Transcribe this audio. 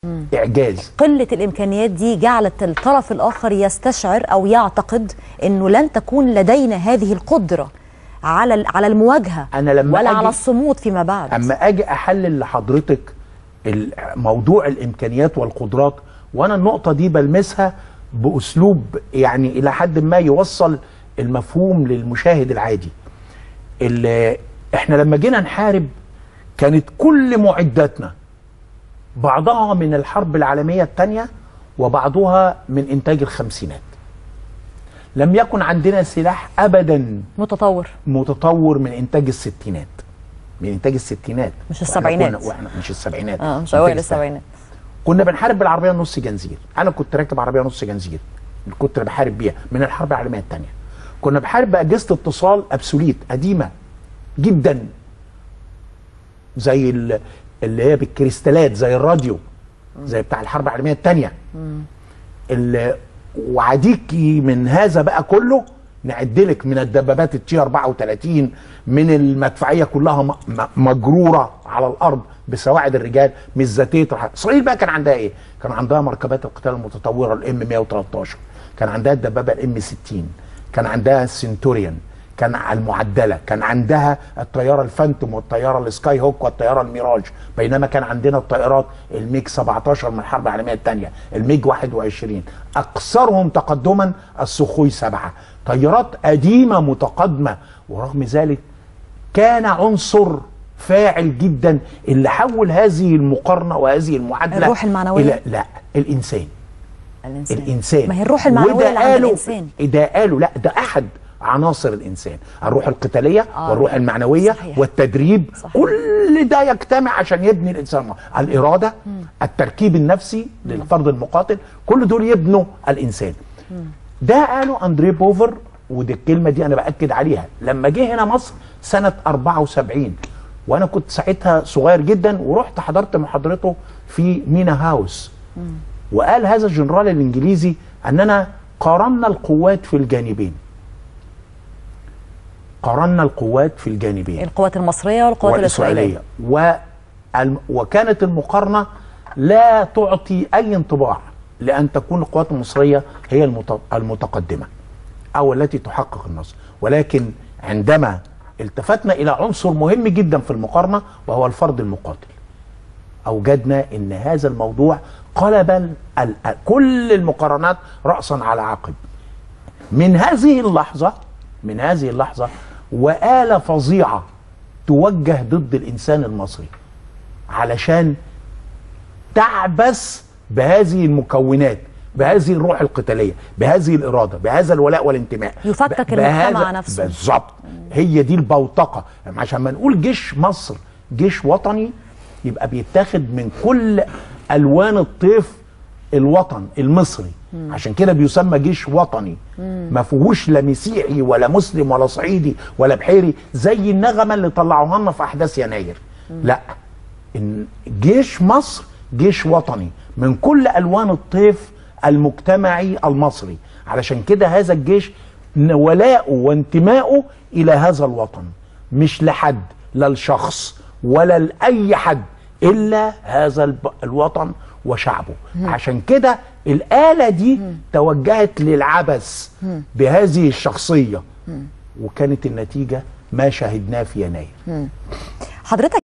اعجاز قلة الإمكانيات دي جعلت الطرف الآخر يستشعر أو يعتقد أنه لن تكون لدينا هذه القدرة على ال- على المواجهة أنا لما ولا أجي- على الصمود فيما بعد اما اجي احلل لحضرتك ال- موضوع الامكانيات والقدرات وانا النقطه دي بلمسها باسلوب يعني الى حد ما يوصل المفهوم للمشاهد العادي اللي احنا لما جينا نحارب كانت كل معداتنا بعضها من الحرب العالميه الثانيه وبعضها من انتاج الخمسينات لم يكن عندنا سلاح ابدا متطور متطور من انتاج الستينات من انتاج الستينات مش وإحنا السبعينات. كنا واحنا مش السبعينات اه مش إنتاج أوائل السبعينات. السبعينات كنا بنحارب بالعربيه نص جنزير انا كنت راكب عربيه نص جنزير كنت بحارب بيها من الحرب العالميه الثانيه كنا بحارب باجهزه اتصال ابسوليت قديمه جدا زي ال- اللي هي بالكريستالات زي الراديو زي بتاع الحرب العالميه الثانيه ال- وعديكي من هذا بقى كله نعدلك من الدبابات التي 34 من المدفعيه كلها م- م- مجروره على الارض بسواعد الرجال مش ذاتيه رح- اسرائيل بقى كان عندها ايه؟ كان عندها مركبات القتال المتطوره الام 113 كان عندها الدبابه الام 60 كان عندها السنتوريان كان على المعدله كان عندها الطياره الفانتوم والطياره السكاي هوك والطياره الميراج بينما كان عندنا الطائرات الميج 17 من الحرب العالميه الثانيه الميج 21 اكثرهم تقدما السخوي 7 طيارات قديمه متقدمه ورغم ذلك كان عنصر فاعل جدا اللي حول هذه المقارنه وهذه المعادله الروح المعنوية؟ الى لا الانسان الإنسان الانسان ما هي الروح المعنوية وده اللي عند قالوا- الإنسان ده قالوا لا ده احد عناصر الانسان الروح القتاليه آه. والروح المعنويه صحيح. والتدريب صحيح. كل ده يجتمع عشان يبني الانسان الاراده التركيب النفسي للفرد المقاتل كل دول يبنوا الانسان ده قالوا اندري بوفر ودي الكلمه دي انا باكد عليها لما جه هنا مصر سنه 74 وانا كنت ساعتها صغير جدا ورحت حضرت محاضرته في مينا هاوس وقال هذا الجنرال الانجليزي اننا قارنا القوات في الجانبين قارنا القوات في الجانبين القوات المصرية والقوات الإسرائيلية والم... وكانت المقارنه لا تعطي اي انطباع لان تكون القوات المصريه هي المت... المتقدمه او التي تحقق النصر ولكن عندما التفتنا الى عنصر مهم جدا في المقارنه وهو الفرد المقاتل اوجدنا ان هذا الموضوع قلب ال... ال... كل المقارنات راسا على عقب من هذه اللحظه من هذه اللحظه وآلة فظيعه توجه ضد الانسان المصري علشان تعبث بهذه المكونات بهذه الروح القتاليه بهذه الاراده بهذا الولاء والانتماء يفكك ب- المجتمع بهذا- نفسه. بالظبط هي دي البوتقه عشان ما نقول جيش مصر جيش وطني يبقى بيتاخد من كل الوان الطيف الوطن المصري عشان كده بيسمى جيش وطني ما فيهوش لا مسيحي ولا مسلم ولا صعيدي ولا بحيري زي النغمه اللي طلعوها لنا في احداث يناير لا إن جيش مصر جيش وطني من كل الوان الطيف المجتمعي المصري علشان كده هذا الجيش ولاؤه وانتمائه الى هذا الوطن مش لحد لا لشخص ولا لاي حد الا هذا الب- الوطن وشعبه عشان كده الآلة دي توجهت للعبث بهذه الشخصية وكانت النتيجة ما شاهدناه في يناير حضرتك